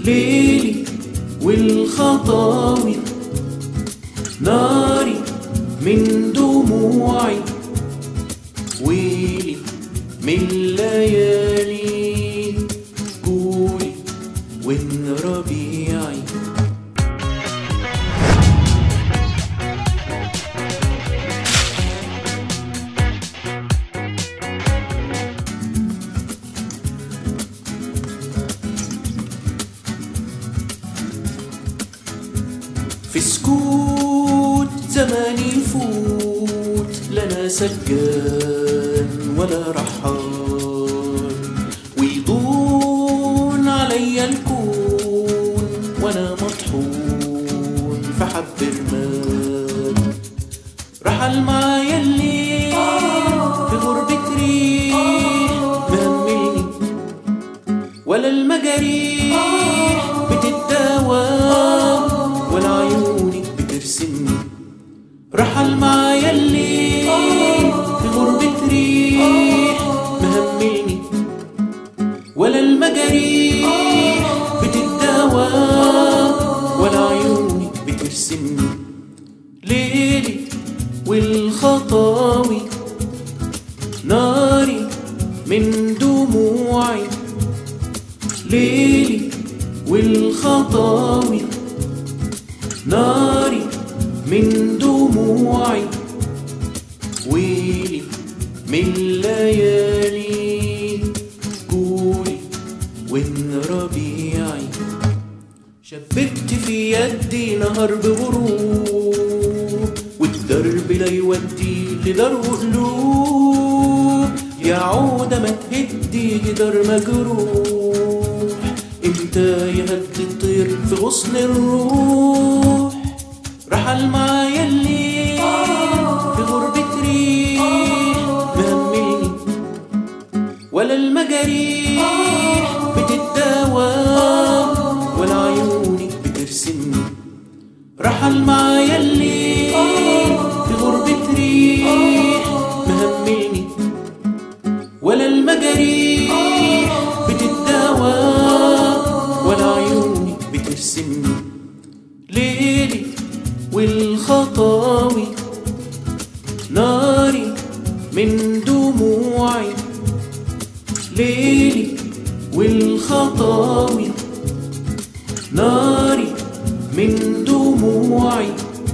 ليلي والخطاوي ناري من دموعي ويلي من ليالي قولي وين ربيعي في سكوت زماني يفوت لنا سجان ولا رحال ويضون عليا الكون وانا مطحون في حب رمال رحل معايا الليل في غربة ريح مهملني ولا المجاريح بتتداوى ولا عيونك بترسمني رحل معايا الليل في غربة ريح مهملني ولا المجاريح بتتداوى ولا عيونك بترسمني ليلي والخطاوي ناري من دموعي ليلي والخطاوي ناري من دموعي ويلي من ليالي قولي وين ربيعي شبكت في يدي نهر بغروب والدرب لا يودي لدار قلوب يا عودة ما تهدي جدار مجروح امتى يهدي الطير في غصن الروح رحل معايا الليل في غربة ريح مهملني ولا المجاريح بتتداوى ولا عيونك بترسمني رحل معايا الليل في غربة ريح مهملني ولا المجاريح بتتداوى ولا عيونك بترسمني ليلي والخطاوي ناري من دموعي ليلي والخطاوي ناري من دموعي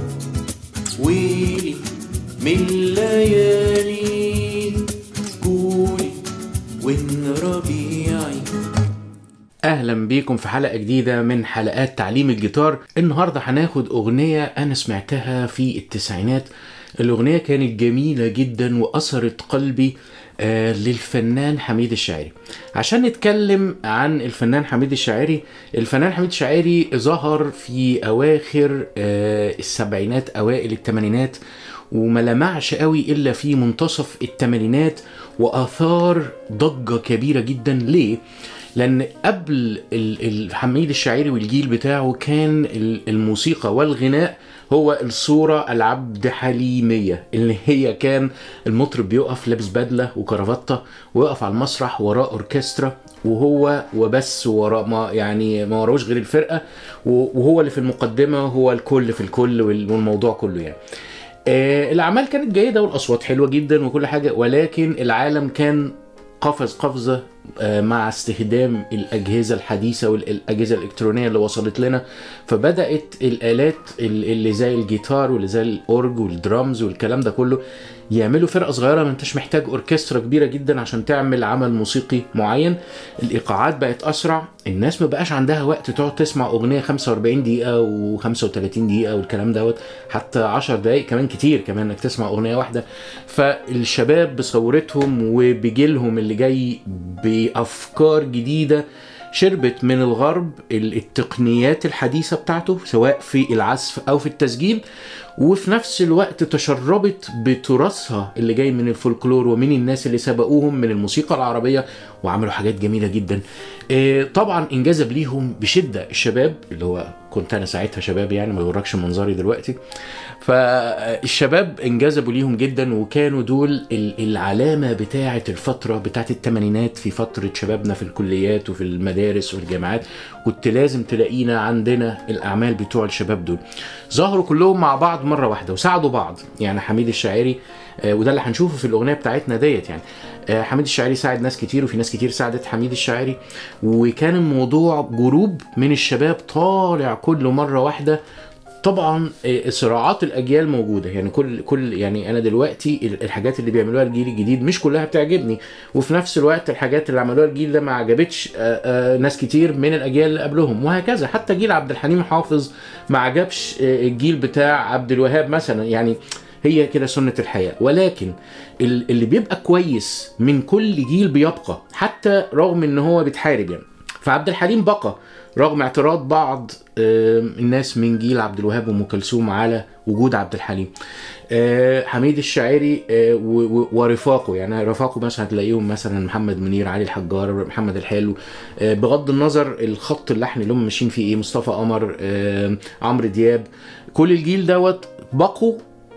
ويلي من ليالي قولي وين ربيعي اهلا بيكم في حلقه جديده من حلقات تعليم الجيتار النهارده هناخد اغنيه انا سمعتها في التسعينات الاغنيه كانت جميله جدا واثرت قلبي آه للفنان حميد الشاعري عشان نتكلم عن الفنان حميد الشاعري الفنان حميد الشاعري ظهر في اواخر آه السبعينات اوائل الثمانينات وما لمعش قوي الا في منتصف الثمانينات واثار ضجه كبيره جدا ليه لان قبل ال- ال- حميد الشاعري والجيل بتاعه كان ال- الموسيقى والغناء هو الصورة العبد حليمية اللي هي كان المطرب بيقف لابس بدلة وكرافتة ويقف على المسرح وراه أوركسترا وهو وبس وراه ما يعني ما وراهوش غير الفرقة و- وهو اللي في المقدمة هو الكل في الكل وال- والموضوع كله يعني آه، الأعمال كانت جيدة والأصوات حلوة جدا وكل حاجة ولكن العالم كان قفز قفزة آه، مع استخدام الأجهزة الحديثة والأجهزة الإلكترونية اللي وصلت لنا فبدأت الآلات ال- اللي زي الجيتار واللي زي الأورج والدرامز والكلام ده كله يعملوا فرقة صغيرة ما انتش محتاج أوركسترا كبيرة جدا عشان تعمل عمل موسيقي معين الإيقاعات بقت أسرع الناس ما بقاش عندها وقت تقعد تسمع أغنية 45 دقيقة و35 دقيقة والكلام دوت حتى 10 دقايق كمان كتير كمان انك تسمع أغنية واحدة فالشباب بثورتهم وبجيلهم اللي جاي بأفكار جديدة شربت من الغرب ال- التقنيات الحديثة بتاعته سواء في العزف أو في التسجيل وفي نفس الوقت تشربت بتراثها اللي جاي من الفولكلور ومن الناس اللي سبقوهم من الموسيقى العربية وعملوا حاجات جميلة جدا آه، طبعا انجذب ليهم بشدة الشباب اللي هو كنت انا ساعتها شباب يعني ما يغركش منظري دلوقتي فالشباب انجذبوا ليهم جدا وكانوا دول ال- العلامه بتاعه الفتره بتاعه الثمانينات في فتره شبابنا في الكليات وفي المدارس والجامعات كنت لازم تلاقينا عندنا الاعمال بتوع الشباب دول ظهروا كلهم مع بعض مره واحده وساعدوا بعض يعني حميد الشاعري آه، وده اللي هنشوفه في الاغنيه بتاعتنا ديت يعني آه، حميد الشاعري ساعد ناس كتير وفي ناس كتير ساعدت حميد الشاعري وكان الموضوع جروب من الشباب طالع كل مره واحده طبعا آه، صراعات الاجيال موجوده يعني كل كل يعني انا دلوقتي ال- الحاجات اللي بيعملوها الجيل الجديد مش كلها بتعجبني وفي نفس الوقت الحاجات اللي عملوها الجيل ده ما عجبتش آه، آه، ناس كتير من الاجيال اللي قبلهم وهكذا حتى جيل عبد الحليم حافظ ما عجبش آه، الجيل بتاع عبد الوهاب مثلا يعني هي كده سنة الحياة ولكن ال- اللي بيبقى كويس من كل جيل بيبقى حتى رغم ان هو بيتحارب يعني فعبد الحليم بقى رغم اعتراض بعض آم، الناس من جيل عبد الوهاب وام كلثوم على وجود عبد الحليم آه، حميد الشاعري آه، و- و- ورفاقه يعني رفاقه مثلا هتلاقيهم مثلا محمد منير علي الحجار محمد الحلو آه، بغض النظر الخط اللحني اللي هم ماشيين فيه ايه مصطفى قمر آه، عمرو دياب كل الجيل دوت بقوا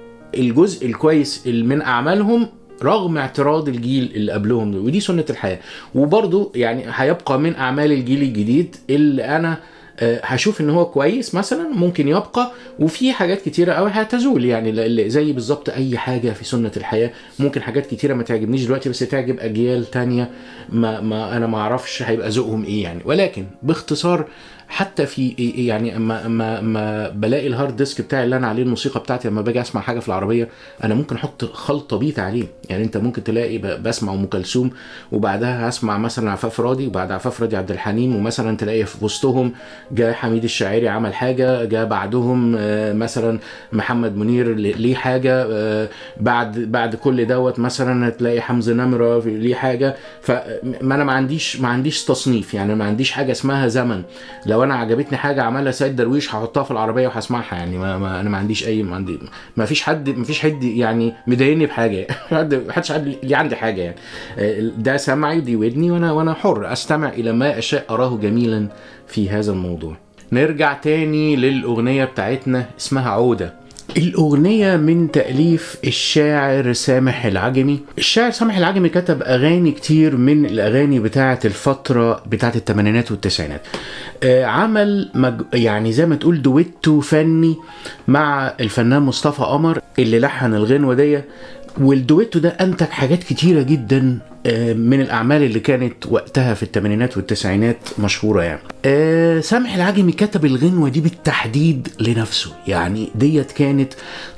الجزء الكويس اللي من اعمالهم رغم اعتراض الجيل اللي قبلهم دول ودي سنه الحياه وبرضو يعني هيبقى من اعمال الجيل الجديد اللي انا آه، هشوف ان هو كويس مثلا ممكن يبقى وفي حاجات كتيره قوي هتزول يعني ل- ل- زي بالظبط اي حاجه في سنه الحياه ممكن حاجات كتيره ما تعجبنيش دلوقتي بس تعجب اجيال تانية ما, ما انا ما اعرفش هيبقى ذوقهم ايه يعني ولكن باختصار حتى في يعني اما اما اما بلاقي الهارد ديسك بتاعي اللي انا عليه الموسيقى بتاعتي لما باجي اسمع حاجه في العربيه انا ممكن احط خلطه بيت عليه يعني انت ممكن تلاقي ب- بسمع ام كلثوم وبعدها هسمع مثلا عفاف راضي وبعد عفاف راضي عبد الحليم ومثلا تلاقي في وسطهم جاء حميد الشاعري عمل حاجه جاء بعدهم آه، مثلا محمد منير ل- ليه حاجه آه، بعد بعد كل دوت مثلا هتلاقي حمزه نمره في- ليه حاجه فما انا ما عنديش ما عنديش تصنيف يعني ما عنديش حاجه اسمها زمن لو انا عجبتني حاجه عملها سيد درويش هحطها في العربيه وهسمعها يعني ما, ما انا ما عنديش اي ما عندي ما فيش حد ما فيش حد يعني مضايقني بحاجه حد ما حدش حد ليه عندي حاجه يعني آه، ده سمعي ودي ودني وانا وانا حر استمع الى ما اشاء اراه جميلا في هذا الموضوع نرجع تاني للاغنيه بتاعتنا اسمها عوده الأغنية من تأليف الشاعر سامح العجمي الشاعر سامح العجمي كتب أغاني كتير من الأغاني بتاعة الفترة بتاعة الثمانينات والتسعينات آه، عمل مج... يعني زي ما تقول دويتو فني مع الفنان مصطفى قمر اللي لحن الغنوة دي والدويتو ده أنتج حاجات كتيرة جدا آه، من الأعمال اللي كانت وقتها في الثمانينات والتسعينات مشهورة يعني آه، سامح العجمي كتب الغنوة دي بالتحديد لنفسه يعني ديت كانت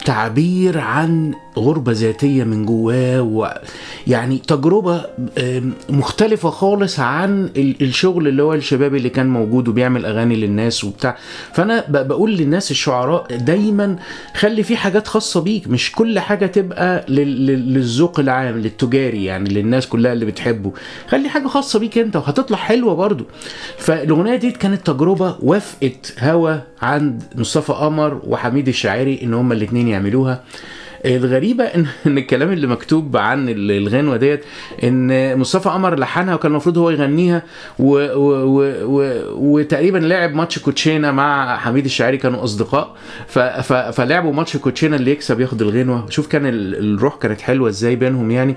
تعبير عن غربة ذاتية من جواه و يعني تجربة آم، مختلفة خالص عن ال- الشغل اللي هو الشباب اللي كان موجود وبيعمل أغاني للناس وبتاع فأنا ب- بقول للناس الشعراء دايما خلي في حاجات خاصة بيك مش كل حاجة تبقى لل- لل- للذوق العام للتجاري يعني للناس كلها اللي بتحبه خلي حاجة خاصة بيك انت وهتطلع حلوة برضو فالأغنية دي كانت تجربة وافقت هوا عند مصطفى قمر وحميد الشاعري ان هما الاتنين يعملوها الغريبة ان ان الكلام اللي مكتوب عن ال- الغنوة ديت ان مصطفى قمر لحنها وكان المفروض هو يغنيها و و و و وتقريبا لعب ماتش كوتشينة مع حميد الشاعري كانوا اصدقاء ف ف فلعبوا ماتش كوتشينة اللي يكسب ياخد الغنوة شوف كان ال- الروح كانت حلوة ازاي بينهم يعني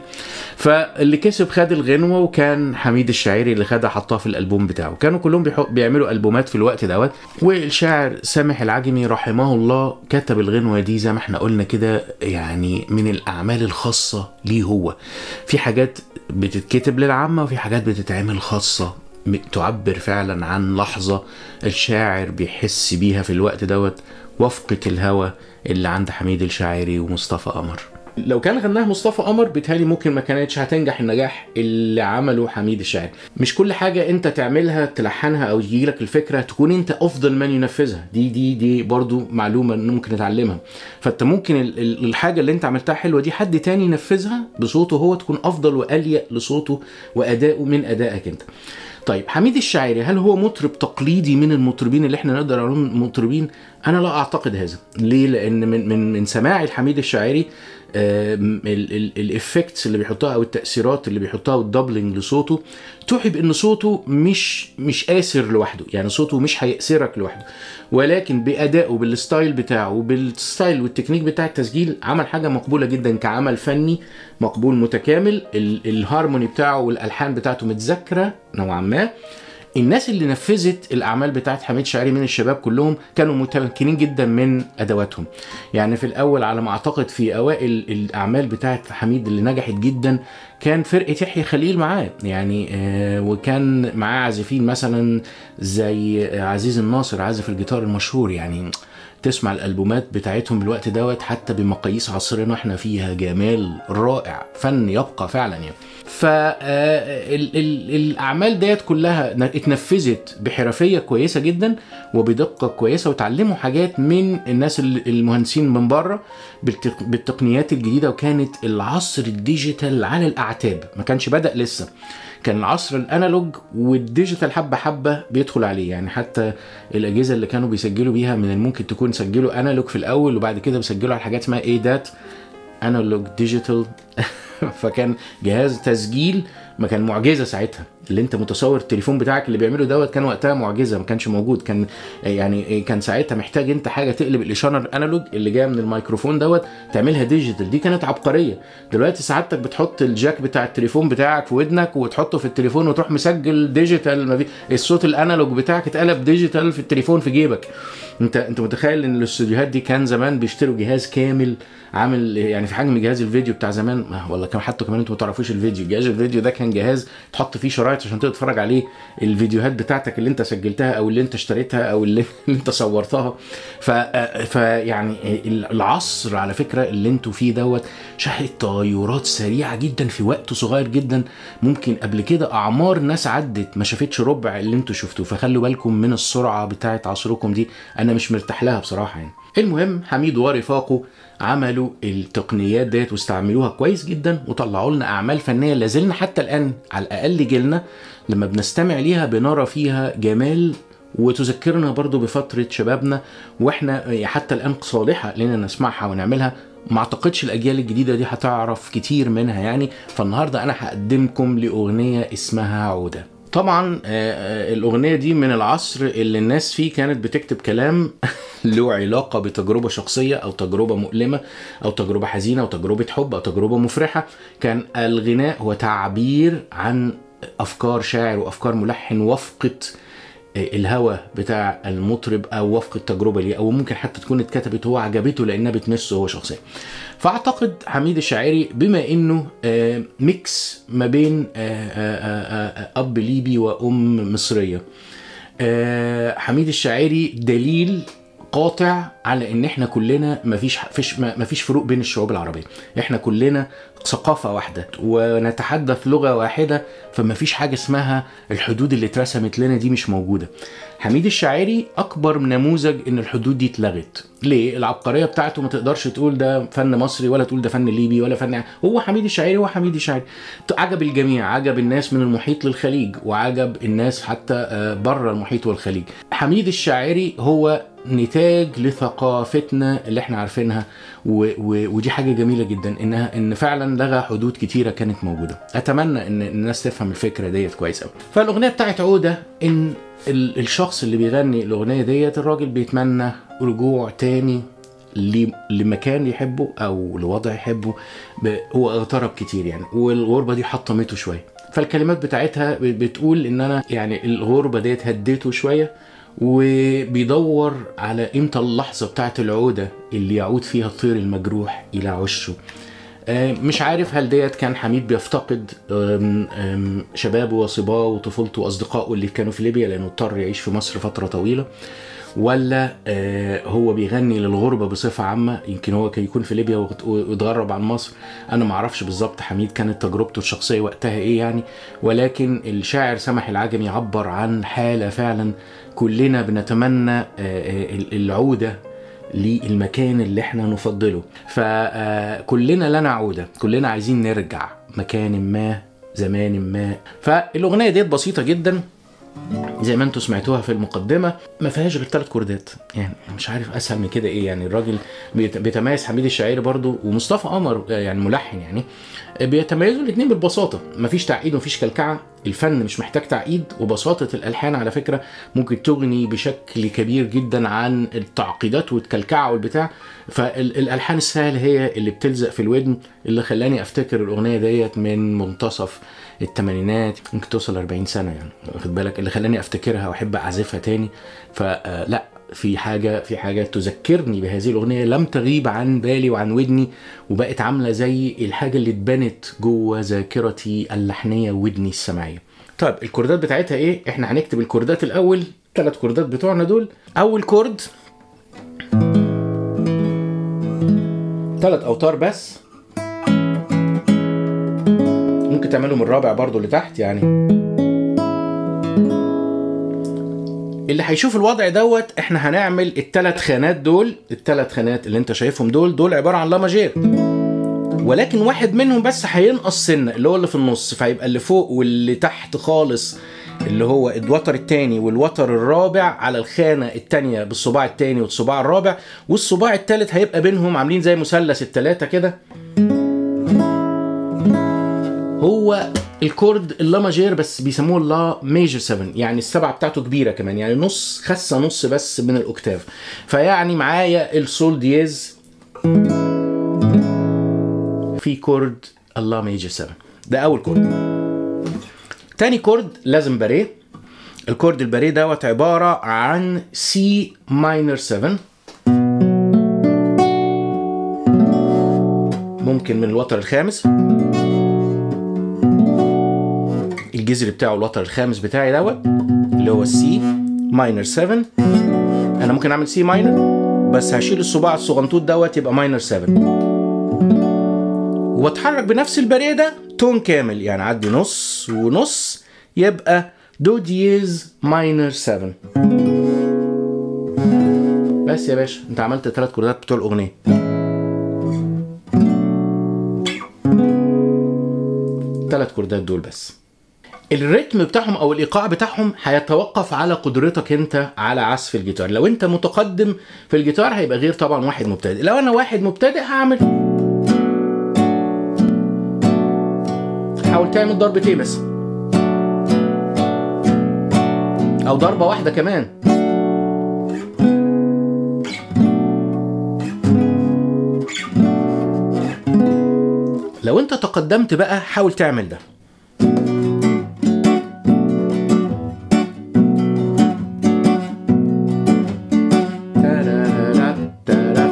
فاللي كسب خد الغنوة وكان حميد الشاعري اللي خدها حطها في الالبوم بتاعه كانوا كلهم بيحو- بيعملوا البومات في الوقت دوت والشاعر سامح العجمي رحمه الله كتب الغنوة دي زي ما احنا قلنا كده يعني من الاعمال الخاصة ليه هو في حاجات بتتكتب للعامة وفي حاجات بتتعمل خاصة م- تعبر فعلا عن لحظة الشاعر بيحس بيها في الوقت دوت وفقة الهوى اللي عند حميد الشاعري ومصطفى قمر لو كان غناها مصطفى قمر بيتهيألي ممكن ما كانتش هتنجح النجاح اللي عمله حميد الشاعري مش كل حاجة انت تعملها تلحنها او يجيلك الفكرة تكون انت افضل من ينفذها دي دي دي برضو معلومة إن ممكن نتعلمها فانت ممكن ال- ال- الحاجة اللي انت عملتها حلوة دي حد تاني ينفذها بصوته هو تكون افضل واليق لصوته وادائه من ادائك انت طيب حميد الشاعري هل هو مطرب تقليدي من المطربين اللي احنا نقدر نقولهم مطربين انا لا اعتقد هذا ليه لان من من من سماعي الحميد الشاعري الافكتس اللي بيحطها او التاثيرات اللي بيحطها والدبلنج لصوته توحي بان صوته مش مش قاسر لوحده يعني صوته مش هيأسرك لوحده ولكن بادائه بالستايل بتاعه بالستايل والتكنيك بتاع التسجيل عمل حاجه مقبوله جدا كعمل فني مقبول متكامل ال- الهارموني بتاعه والالحان بتاعته متذكره نوعا ما الناس اللي نفذت الاعمال بتاعت حميد شاعري من الشباب كلهم كانوا متمكنين جدا من ادواتهم يعني في الاول على ما اعتقد في اوائل الاعمال بتاعت حميد اللي نجحت جدا كان فرقه يحيى خليل معاه يعني آه وكان معاه عازفين مثلا زي عزيز الناصر عازف الجيتار المشهور يعني تسمع الالبومات بتاعتهم بالوقت دوت حتى بمقاييس عصرنا احنا فيها جمال رائع فن يبقى فعلا يعني فالاعمال ديت كلها اتنفذت بحرفيه كويسه جدا وبدقه كويسه وتعلموا حاجات من الناس ال- المهندسين من بره بالتق- بالتقنيات الجديده وكانت العصر الديجيتال على الاعتاب ما كانش بدا لسه كان العصر الانالوج والديجيتال حبه حبه بيدخل عليه يعني حتى الاجهزه اللي كانوا بيسجلوا بيها من الممكن تكون سجلوا انالوج في الاول وبعد كده بيسجلوا على حاجات اسمها ايه دات انالوج ديجيتال فكان جهاز تسجيل ما كان معجزه ساعتها اللي انت متصور التليفون بتاعك اللي بيعمله دوت كان وقتها معجزه ما كانش موجود كان يعني كان ساعتها محتاج انت حاجه تقلب الاشاره الانالوج اللي جايه من الميكروفون دوت تعملها ديجيتال دي كانت عبقريه دلوقتي سعادتك بتحط الجاك بتاع التليفون بتاعك في ودنك وتحطه في التليفون وتروح مسجل ديجيتال ما في الصوت الانالوج بتاعك اتقلب ديجيتال في التليفون في جيبك انت انت متخيل ان الاستوديوهات دي كان زمان بيشتروا جهاز كامل عامل يعني في حجم جهاز الفيديو بتاع زمان آه، والله كان حتى كمان انتوا ما تعرفوش الفيديو جهاز الفيديو ده كان جهاز تحط فيه شرايط عشان تقدر تتفرج عليه الفيديوهات بتاعتك اللي انت سجلتها او اللي انت اشتريتها او اللي, اللي انت صورتها ف فيعني العصر على فكره اللي انتوا فيه دوت شهد تغيرات سريعه جدا في وقت صغير جدا ممكن قبل كده اعمار ناس عدت ما شافتش ربع اللي انتوا شفتوه فخلوا بالكم من السرعه بتاعه عصركم دي انا مش مرتاح لها بصراحه يعني المهم حميد ورفاقه عملوا التقنيات ديت واستعملوها كويس جدا وطلعوا لنا اعمال فنيه لازلنا حتى الان على الاقل جيلنا لما بنستمع ليها بنرى فيها جمال وتذكرنا برضو بفترة شبابنا واحنا حتى الآن صالحة لنا نسمعها ونعملها ما اعتقدش الاجيال الجديده دي هتعرف كتير منها يعني فالنهارده انا هقدمكم لاغنيه اسمها عوده طبعا آه، آه، الاغنيه دي من العصر اللي الناس فيه كانت بتكتب كلام له علاقه بتجربه شخصيه او تجربه مؤلمه او تجربه حزينه او تجربه حب او تجربه مفرحه كان الغناء هو تعبير عن افكار شاعر وافكار ملحن وفقه الهوى بتاع المطرب او وفق التجربه ليه او ممكن حتى تكون اتكتبت هو عجبته لانها بتمسه هو شخصيا فاعتقد حميد الشاعري بما انه آه، ميكس ما بين آه، آه، آه، آه، اب ليبي وام مصريه آه، حميد الشاعري دليل قاطع على ان احنا كلنا مفيش فيش مفيش فروق بين الشعوب العربيه احنا كلنا ثقافه واحده ونتحدث لغه واحده فمفيش حاجه اسمها الحدود اللي اترسمت لنا دي مش موجوده حميد الشاعري اكبر نموذج ان الحدود دي اتلغت ليه العبقريه بتاعته ما تقدرش تقول ده فن مصري ولا تقول ده فن ليبي ولا فن هو حميد الشاعري هو حميد الشاعري عجب الجميع عجب الناس من المحيط للخليج وعجب الناس حتى آه، بره المحيط والخليج حميد الشاعري هو نتاج لثقافتنا اللي احنا عارفينها و... و... ودي حاجه جميله جدا انها ان فعلا لغى حدود كتيره كانت موجوده اتمنى ان الناس تفهم الفكره ديت كويس قوي فالاغنيه بتاعت عوده ان ال... الشخص اللي بيغني الاغنيه ديت الراجل بيتمنى رجوع تاني ل- لمكان يحبه او لوضع يحبه ب- هو اغترب كتير يعني والغربه دي حطمته شويه فالكلمات بتاعتها ب- بتقول ان انا يعني الغربه ديت هديته شويه وبيدور على امتى اللحظه بتاعت العوده اللي يعود فيها الطير المجروح الى عشه آه، مش عارف هل ديت كان حميد بيفتقد آم، آم، شبابه وصباه وطفولته واصدقائه اللي كانوا في ليبيا لانه اضطر يعيش في مصر فتره طويله ولا آه، هو بيغني للغربه بصفه عامه يمكن هو كان يكون في ليبيا وات- واتغرب عن مصر انا ما اعرفش بالظبط حميد كانت تجربته الشخصيه وقتها ايه يعني ولكن الشاعر سمح العجمي عبر عن حاله فعلا كلنا بنتمنى آه، آه، العوده للمكان اللي احنا نفضله فكلنا لنا عودة كلنا عايزين نرجع مكان ما زمان ما فالاغنيه ديت بسيطه جدا زي ما انتوا سمعتوها في المقدمه ما فيهاش غير ثلاث كوردات يعني مش عارف اسهل من كده ايه يعني الراجل بيت- بيتميز حميد الشاعري برضو ومصطفى قمر يعني ملحن يعني بيتميزوا الاثنين بالبساطه مفيش تعقيد ومفيش كلكعه الفن مش محتاج تعقيد وبساطه الالحان على فكره ممكن تغني بشكل كبير جدا عن التعقيدات والكلكعه والبتاع فالالحان السهله هي اللي بتلزق في الودن اللي خلاني افتكر الاغنيه ديت من منتصف الثمانينات ممكن توصل 40 سنه يعني واخد بالك اللي خلاني افتكرها واحب اعزفها تاني فلا في حاجة في حاجة تذكرني بهذه الأغنية لم تغيب عن بالي وعن ودني وبقت عاملة زي الحاجة اللي اتبنت جوه ذاكرتي اللحنية ودني السمعية. طيب الكوردات بتاعتها ايه؟ احنا هنكتب الكوردات الأول ثلاث كوردات بتوعنا دول أول كورد ثلاث أوتار بس ممكن تعملهم الرابع برضو اللي تحت يعني اللي هيشوف الوضع دوت احنا هنعمل الثلاث خانات دول الثلاث خانات اللي انت شايفهم دول دول عباره عن لا ماجير ولكن واحد منهم بس هينقص سنه اللي هو اللي في النص فهيبقى اللي فوق واللي تحت خالص اللي هو الوتر الثاني والوتر الرابع على الخانه الثانيه بالصباع الثاني والصباع الرابع والصباع الثالث هيبقى بينهم عاملين زي مثلث الثلاثه كده هو الكورد اللا ماجير بس بيسموه اللا ميجر 7 يعني السبعه بتاعته كبيره كمان يعني نص خسه نص بس من الاوكتاف فيعني معايا السول دييز في كورد اللا ميجر 7 ده اول كورد تاني كورد لازم باريه الكورد الباريه دوت عباره عن سي ماينر 7 ممكن من الوتر الخامس الجذر بتاعه الوتر الخامس بتاعي دوت اللي هو السي ماينر 7 انا ممكن اعمل سي ماينر بس هشيل الصباع الصغنطوط دوت يبقى ماينر 7 واتحرك بنفس الباريه ده تون كامل يعني عدي نص ونص يبقى دو دييز ماينر 7 بس يا باشا انت عملت الثلاث كوردات بتوع الاغنيه ثلاث كوردات دول بس الريتم بتاعهم او الايقاع بتاعهم هيتوقف على قدرتك انت على عزف الجيتار لو انت متقدم في الجيتار هيبقى غير طبعا واحد مبتدئ لو انا واحد مبتدئ هعمل حاول تعمل ضربتين بس او ضربه واحده كمان لو انت تقدمت بقى حاول تعمل ده تارارا تارا.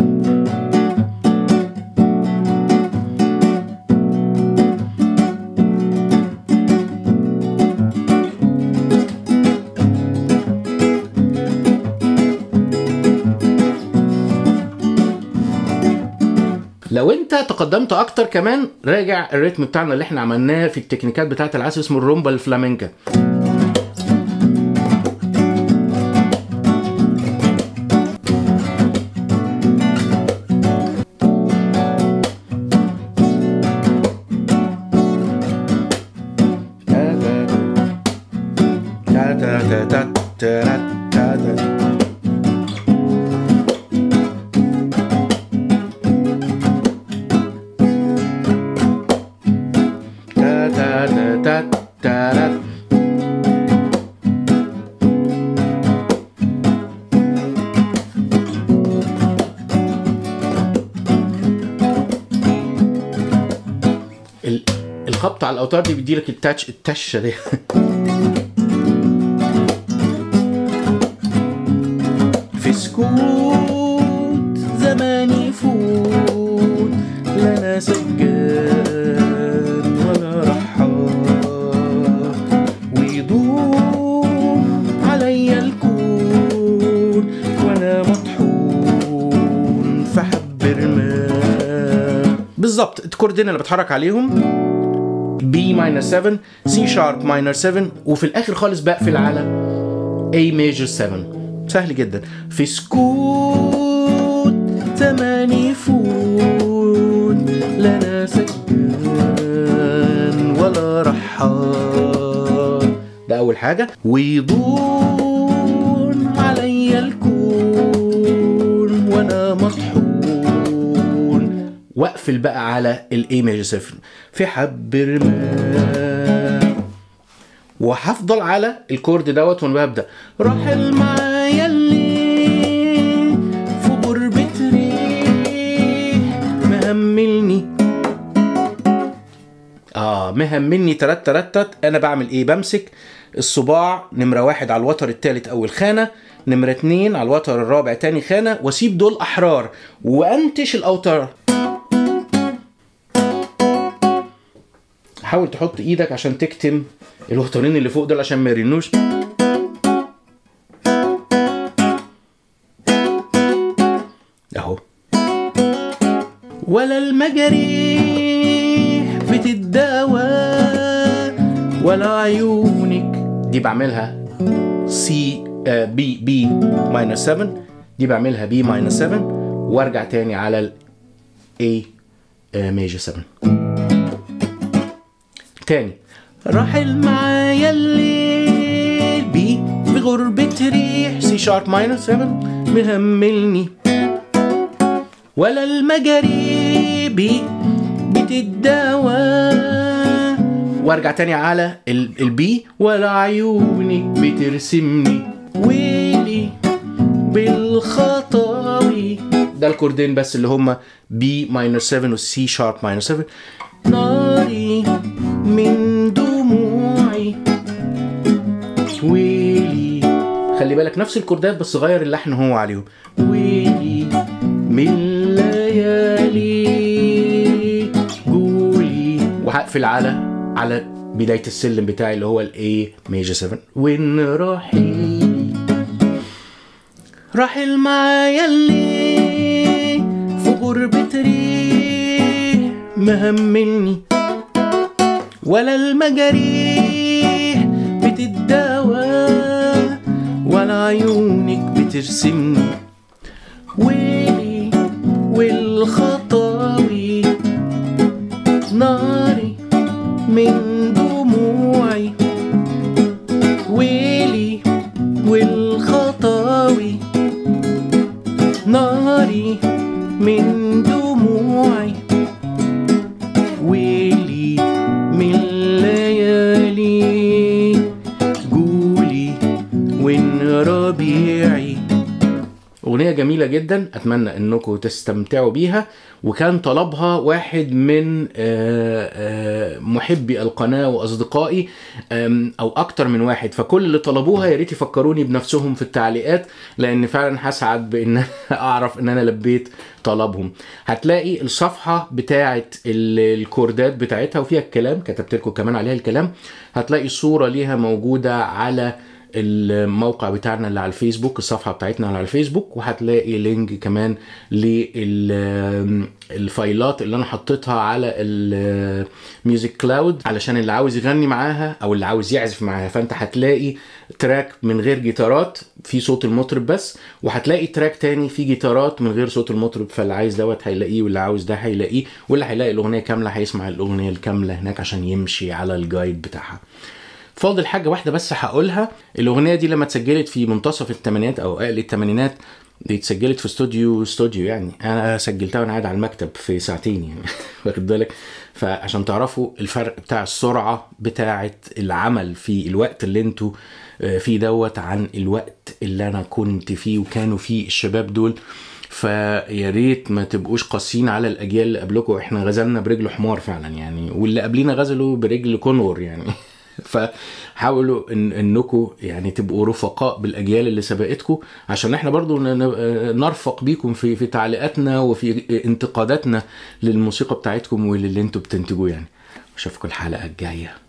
لو انت تقدمت اكتر كمان راجع الريتم بتاعنا اللي احنا عملناه في التكنيكات بتاعه العزف اسمه الرومبا الفلامنكا ال- الخبط على الاوتار دي بيديلك التاتش التشه دي في سكوت زمان يفوت لا انا سجان ولا رحال ويدوم عليا الكون وانا مطحون في حب رمال بالظبط الكوردين اللي بتحرك عليهم بي ماينر 7 سي شارب ماينر 7 وفي الاخر خالص بقفل على A ميجر 7 سهل جدا في سكوت زمان يفوت لا انا سكان ولا رحال ده اول حاجه ويضون علي الكون وانا مطحون واقفل بقى على الاي ميجر 7 في حب رمال وهفضل على الكورد دوت وانا ببدا راحل معايا الليل في غربة ريح مهملني اه مهملني ترت ترتت انا بعمل ايه بمسك الصباع نمرة واحد على الوتر التالت اول خانة نمرة اتنين على الوتر الرابع تاني خانة واسيب دول احرار وانتش الاوتار حاول تحط ايدك عشان تكتم الوترين اللي فوق دول عشان ما يرنوش اهو ولا المجاريح بتتداوى ولا عيونك دي بعملها سي بي بي ماينس 7 دي بعملها بي ماينس 7 وارجع تاني على ال A ميجر 7 تاني راحل معايا الليل بي بغربة ريح سي شارب ماينس 7 مهملني ولا المجاريبي بتتداوى وارجع تاني على ال- البي ولا عيونك بترسمني ويلي بالخطاوي ده الكوردين بس اللي هما بي ماينر 7 والسي شارب ماينر 7 ناري من دموعي ويلي خلي بالك نفس الكوردات بس غير اللحن هو عليهم ويلي من ليالي قولي وهقفل على على بداية السلم بتاعي اللي هو الاي ميجر 7 وين رحيلي راحل معايا الليل في غربة ريح مهملني ولا المجاريح بتتداوى ولا عيونك بترسمني ويلي والخطاوي ناري من دموعي ويلي والخطاوي ناري من دموعي ويلي من ليالي قولي وين ربيعي أغنية جميلة جدا أتمنى أنكم تستمتعوا بيها وكان طلبها واحد من آه، آه، محبي القناة وأصدقائي آم، أو أكتر من واحد فكل اللي طلبوها يا ريت يفكروني بنفسهم في التعليقات لأن فعلا هسعد بأن أعرف أن أنا لبيت طلبهم هتلاقي الصفحة بتاعة ال- الكوردات بتاعتها وفيها الكلام كتبت لكم كمان عليها الكلام هتلاقي صورة ليها موجودة على الموقع بتاعنا اللي على الفيسبوك الصفحه بتاعتنا اللي على الفيسبوك وهتلاقي لينك كمان للفايلات اللي انا حطيتها على الميوزك كلاود علشان اللي عاوز يغني معاها او اللي عاوز يعزف معاها فانت هتلاقي تراك من غير جيتارات في صوت المطرب بس وهتلاقي تراك تاني فيه جيتارات من غير صوت المطرب فاللي عايز دوت هيلاقيه واللي عاوز ده هيلاقيه واللي هيلاقي الاغنيه كامله هيسمع الاغنيه الكامله هناك عشان يمشي على الجايد بتاعها فاضل حاجة واحدة بس هقولها الأغنية دي لما اتسجلت في منتصف الثمانينات أو أقل الثمانينات دي اتسجلت في استوديو استوديو يعني أنا سجلتها وأنا قاعد على المكتب في ساعتين يعني واخد بالك فعشان تعرفوا الفرق بتاع السرعة بتاعة العمل في الوقت اللي انتوا آه، فيه دوت عن الوقت اللي أنا كنت فيه وكانوا فيه الشباب دول فيا ريت ما تبقوش قاسيين على الاجيال اللي قبلكم احنا غزلنا برجل حمار فعلا يعني واللي قبلينا غزلوا برجل كونور يعني فحاولوا ان انكم يعني تبقوا رفقاء بالاجيال اللي سبقتكم عشان احنا برضو ن- ن- نرفق بيكم في في تعليقاتنا وفي انتقاداتنا للموسيقى بتاعتكم وللي انتوا بتنتجوه يعني اشوفكم الحلقه الجايه